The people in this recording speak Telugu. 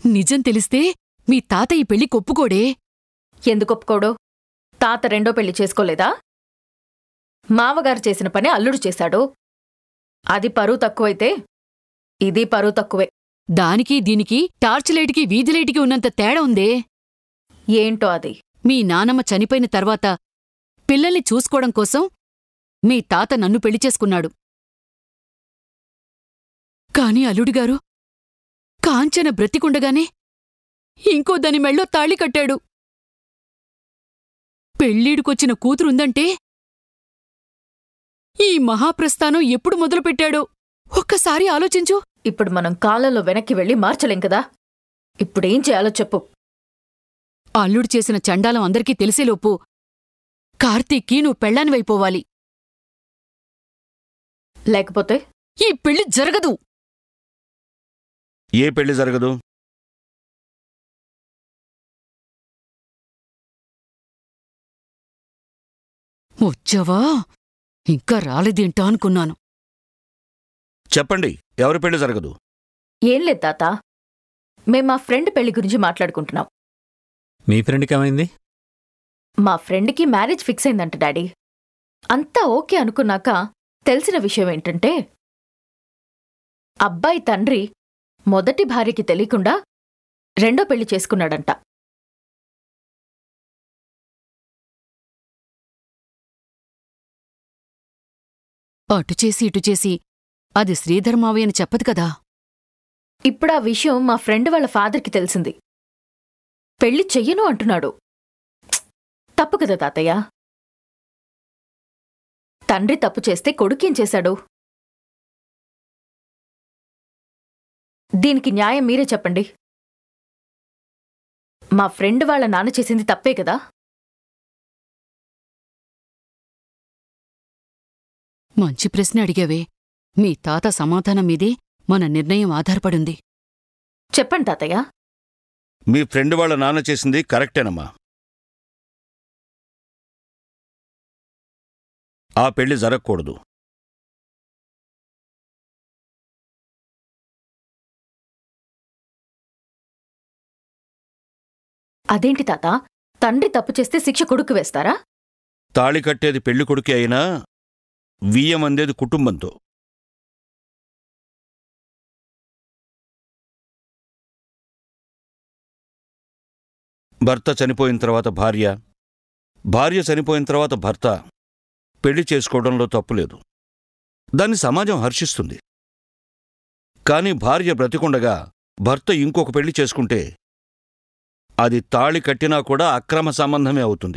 నిజం తెలిస్తే మీ తాత ఈ పెళ్లి కొప్పుకోడే ఎందుకు ఒప్పుకోడు తాత రెండో పెళ్లి చేసుకోలేదా మావగారు చేసిన పని అల్లుడు చేశాడు అది పరువు తక్కువైతే ఇది పరువు తక్కువే దానికి దీనికి టార్చ్ లైట్కి వీధి లైట్కి ఉన్నంత తేడా ఉందే ఏంటో అది మీ నానమ్మ చనిపోయిన తర్వాత పిల్లల్ని చూసుకోవడం కోసం మీ తాత నన్ను పెళ్లి చేసుకున్నాడు కాని అల్లుడిగారు కాంచన బ్రతికుండగానే ఇంకో దాని మెళ్ళో తాళి కట్టాడు పెళ్ళీడుకొచ్చిన కూతురుందంటే ఈ మహాప్రస్థానం ఎప్పుడు మొదలుపెట్టాడో ఒక్కసారి ఆలోచించు ఇప్పుడు మనం కాలంలో వెనక్కి వెళ్ళి మార్చలేం కదా ఇప్పుడేం చేయాలో చెప్పు అల్లుడు చేసిన చండాలం అందరికీ తెలిసేలోపు కార్తీక్కి నువ్వు పెళ్ళానివైపోవాలి లేకపోతే ఈ పెళ్లి జరగదు ఏ పెళ్లి జరగదు వచ్చావా ఇంకా రాలేదేంటా అనుకున్నాను చెప్పండి ఎవరి పెళ్లి జరగదు ఏం లేదు తాత మేం మా ఫ్రెండ్ పెళ్లి గురించి మాట్లాడుకుంటున్నాం మీ ఫ్రెండ్కి ఏమైంది మా ఫ్రెండ్కి మ్యారేజ్ ఫిక్స్ అయిందంట డాడీ అంతా ఓకే అనుకున్నాక తెలిసిన విషయం ఏంటంటే అబ్బాయి తండ్రి మొదటి భార్యకి తెలియకుండా రెండో పెళ్లి చేసుకున్నాడంట అటు చేసి ఇటు చేసి అది శ్రీధర్మావయ్య అని చెప్పదు కదా ఇప్పుడు ఆ విషయం మా ఫ్రెండ్ వాళ్ళ ఫాదర్కి తెలిసింది పెళ్లి చెయ్యను అంటున్నాడు ప్చ్! తప్పు కదా తాతయ్య తండ్రి తప్పు చేస్తే కొడుకేం చేశాడు దీనికి న్యాయం మీరే చెప్పండి మా ఫ్రెండ్ వాళ్ళ నాన్న చేసింది తప్పే కదా మంచి ప్రశ్న అడిగావే మీ తాత సమాధానం మీదే మన నిర్ణయం ఆధారపడుంది చెప్పండి తాతయ్య మీ ఫ్రెండ్ వాళ్ళ నాన్న చేసింది కరెక్టేనమ్మా ఆ పెళ్లి జరగకూడదు అదేంటి తాత తండ్రి తప్పు చేస్తే శిక్ష కొడుకు వేస్తారా తాళి కట్టేది పెళ్లి కొడుకే అయినా వియ్యం అందేది కుటుంబంతో భర్త చనిపోయిన తర్వాత భార్య భార్య చనిపోయిన తర్వాత భర్త పెళ్లి చేసుకోవడంలో తప్పులేదు దాన్ని సమాజం హర్షిస్తుంది కానీ భార్య బ్రతికుండగా భర్త ఇంకొక పెళ్లి చేసుకుంటే అది తాళి కట్టినా కూడా అక్రమ సంబంధమే అవుతుంది